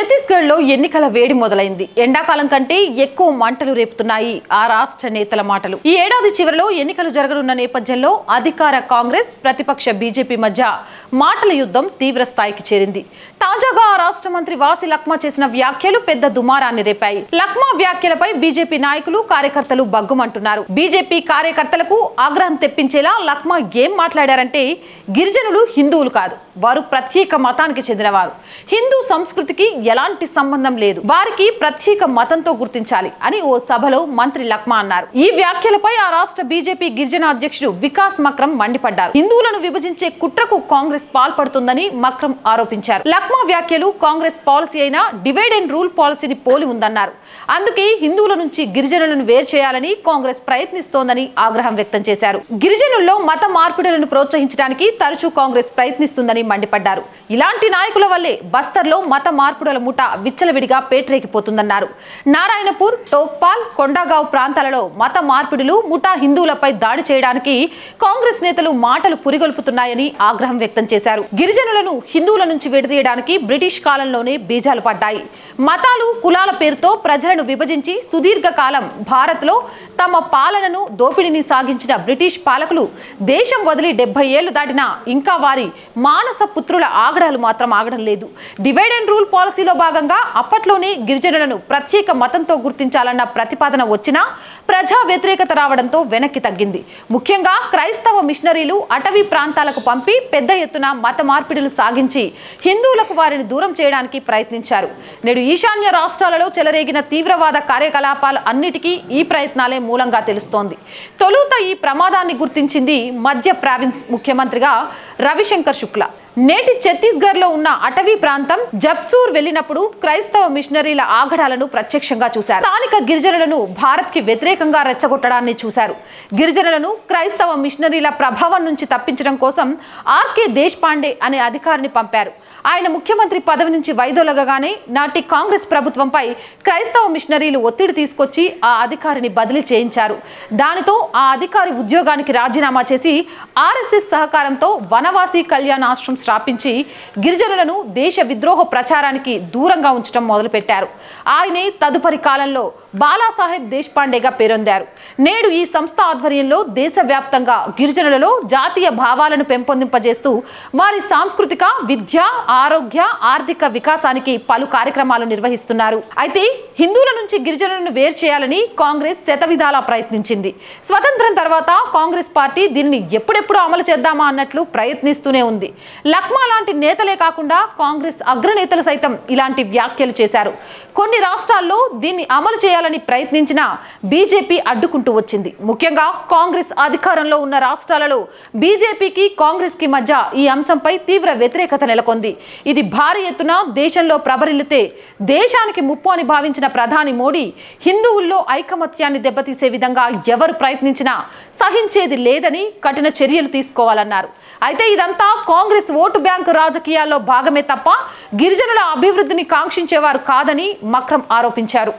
ఛత్తీస్గఢ్ లో ఎన్నికల వేడి మొదలైంది ఎండాకాలం కంటే ఎక్కువ మంటలు రేపుతున్నాయి ఆ రాష్ట్ర నేతల మాటలు ఈ ఏడాది చివరిలో ఎన్నికలు జరగనున్న నేపథ్యంలో అధికార కాంగ్రెస్ ప్రతిపక్ష బీజేపీ మధ్య మాటల యుద్ధం తీవ్ర స్థాయికి చేరింది తాజాగా ఆ రాష్ట్ర మంత్రి వాసి లక్మా చేసిన వ్యాఖ్యలు పెద్ద దుమారాన్ని రేపాయి లక్మా వ్యాఖ్యలపై బీజేపీ నాయకులు కార్యకర్తలు బగ్గుమంటున్నారు బీజేపీ కార్యకర్తలకు ఆగ్రహం తెప్పించేలా లక్మా ఏం మాట్లాడారంటే గిరిజనులు హిందువులు కాదు వారు ప్రత్యేక మతానికి చెందినవారు హిందూ సంస్కృతికి ఎలాంటి సంబంధం లేదు వారికి ప్రత్యేక మతంతో గుర్తించాలి అని ఓ సభలో మంత్రి లక్మా అన్నారు ఈ వ్యాఖ్యలపై ఆ రాష్ట్ర బీజేపీ గిరిజన అధ్యక్షుడు వికాస్ మక్రం మండిపడ్డారు హిందువులను విభజించే కుట్రకు కాంగ్రెస్ పాల్పడుతుందని మక్రం ఆరోపించారు లక్మా వ్యాఖ్యలు కాంగ్రెస్ పాలసీ అయిన డివైడ్ అండ్ రూల్ పాలసీని పోలి ఉందన్నారు అందుకే హిందువుల నుంచి గిరిజనులను వేరు చేయాలని కాంగ్రెస్ ప్రయత్నిస్తోందని ఆగ్రహం వ్యక్తం చేశారు గిరిజనుల్లో మత మార్పిడులను ప్రోత్సహించడానికి తరచూ కాంగ్రెస్ ప్రయత్నిస్తుందని మండిపడ్డారు ఇలాంటి నాయకుల వల్లే బస్తర్లో మత మార్పుడుల ముఠ విచ్చలవిడిగా పేటరేగిపోతుందన్నారు నారాయణపూర్ టోక్పాల్ కొండగావ్ ప్రాంతాలలో మత మార్పిడులు ముఠా హిందువులపై దాడి చేయడానికి కాంగ్రెస్ నేతలు మాటలు పురిగొల్పుతున్నాయని ఆగ్రహం వ్యక్తం చేశారు గిరిజనులను హిందువుల నుంచి విడదీయడానికి బ్రిటిష్ కాలంలోనే బీజాలు పడ్డాయి మతాలు కులాల పేరుతో ప్రజలను విభజించి సుదీర్ఘ కాలం భారత్లో తమ పాలనను దోపిడీని సాగించిన బ్రిటిష్ పాలకులు దేశం వదిలి డెబ్బై ఏళ్లు దాటినా ఇంకా వారి మానస పుత్రుల ఆగడాలు మాత్రం ఆగడం లేదు డివైడ్ అండ్ రూల్ పాలసీలో భాగంగా అప్పట్లోనే గిరిజనులను ప్రత్యేక మతంతో గుర్తించాలన్న ప్రతిపాదన వచ్చినా ప్రజా వ్యతిరేకత రావడంతో వెనక్కి తగ్గింది ముఖ్యంగా క్రైస్తవ మిషనరీలు అటవీ ప్రాంతాలకు పంపి పెద్ద ఎత్తున మత మార్పిడులు సాగించి హిందువులకు వారిని దూరం చేయడానికి ప్రయత్నించారు నేడు ఈశాన్య రాష్ట్రాలలో చెలరేగిన తీవ్రవాద కార్యకలాపాలు అన్నిటికీ ఈ ప్రయత్నాలే మూలంగా తెలుస్తోంది తొలుత ఈ ప్రమాదాన్ని గుర్తించింది మధ్య ప్రావిన్స్ ముఖ్యమంత్రిగా రవిశంకర్ శుక్లా నేటి ఛత్తీస్గఢ్ లో ఉన్న అటవీ ప్రాంతం జబ్సూర్ వెళ్ళినప్పుడు క్రైస్తవ మిషనరీల ఆగడాలను ప్రత్యక్షంగా చూశారు స్థానిక గిరిజనులను భారత్ కి వ్యతిరేకంగా రెచ్చగొట్టడాన్ని చూశారు గిరిజనులను క్రైస్తవ మిషనరీల ప్రభావం నుంచి తప్పించడం కోసం ఆర్కే దేశ్పాండే అనే అధికారిని పంపారు ఆయన ముఖ్యమంత్రి పదవి నుంచి వైదొలగగానే నాటి కాంగ్రెస్ ప్రభుత్వంపై క్రైస్తవ మిషనరీలు ఒత్తిడి తీసుకొచ్చి ఆ అధికారిని బదిలీ చేయించారు దానితో ఆ అధికారి ఉద్యోగానికి రాజీనామా చేసి ఆర్ఎస్ఎస్ సహకారంతో వనవాసి కళ్యాణ ఆశ్రమం స్థాపించి గిరిజనులను దేశ విద్రోహ ప్రచారానికి దూరంగా ఉంచడం మొదలుపెట్టారు ఆయనే తదుపరి కాలంలో బాలాసాహెబ్ దేశ్పాండేగా పేరొందారు నేడు ఈ సంస్థ ఆధ్వర్యంలో దేశవ్యాప్తంగా గిరిజనులలో జాతీయ భావాలను పెంపొందింపజేస్తూ వారి సాంస్కృతిక విద్య ఆరోగ్య ఆర్థిక వికాసానికి పలు కార్యక్రమాలు నిర్వహిస్తున్నారు అయితే హిందువుల నుంచి గిరిజనులను వేరు చేయాలని కాంగ్రెస్ శతవిధాలా ప్రయత్నించింది స్వతంత్రం తర్వాత కాంగ్రెస్ పార్టీ దీనిని ఎప్పుడెప్పుడు అమలు చేద్దామా అన్నట్లు ప్రయత్నిస్తూనే ఉంది లక్మా లాంటి నేతలే కాకుండా కాంగ్రెస్ అగ్రనేతలు సైతం ఇలాంటి వ్యాఖ్యలు చేశారు కొన్ని రాష్ట్రాల్లో దీన్ని అమలు చేయాలని ప్రయత్నించినా బీజేపీ అడ్డుకుంటూ వచ్చింది ముఖ్యంగా కాంగ్రెస్ అధికారంలో ఉన్న రాష్ట్రాలలో బీజేపీకి కాంగ్రెస్ కి మధ్య ఈ అంశంపై తీవ్ర వ్యతిరేకత నెలకొంది ఇది భారీ ఎత్తున దేశంలో ప్రబరిల్లితే దేశానికి ముప్పు అని భావించిన ప్రధాని మోడీ హిందువుల్లో ఐకమత్యాన్ని దెబ్బతీసే విధంగా ఎవరు ప్రయత్నించినా సహించేది లేదని కఠిన చర్యలు తీసుకోవాలన్నారు అయితే ఇదంతా కాంగ్రెస్ ఓటు బ్యాంకు రాజకీయాల్లో భాగమే తప్ప గిరిజనుల అభివృద్ధిని కాంక్షించేవారు కాదని మక్రం ఆరోపించారు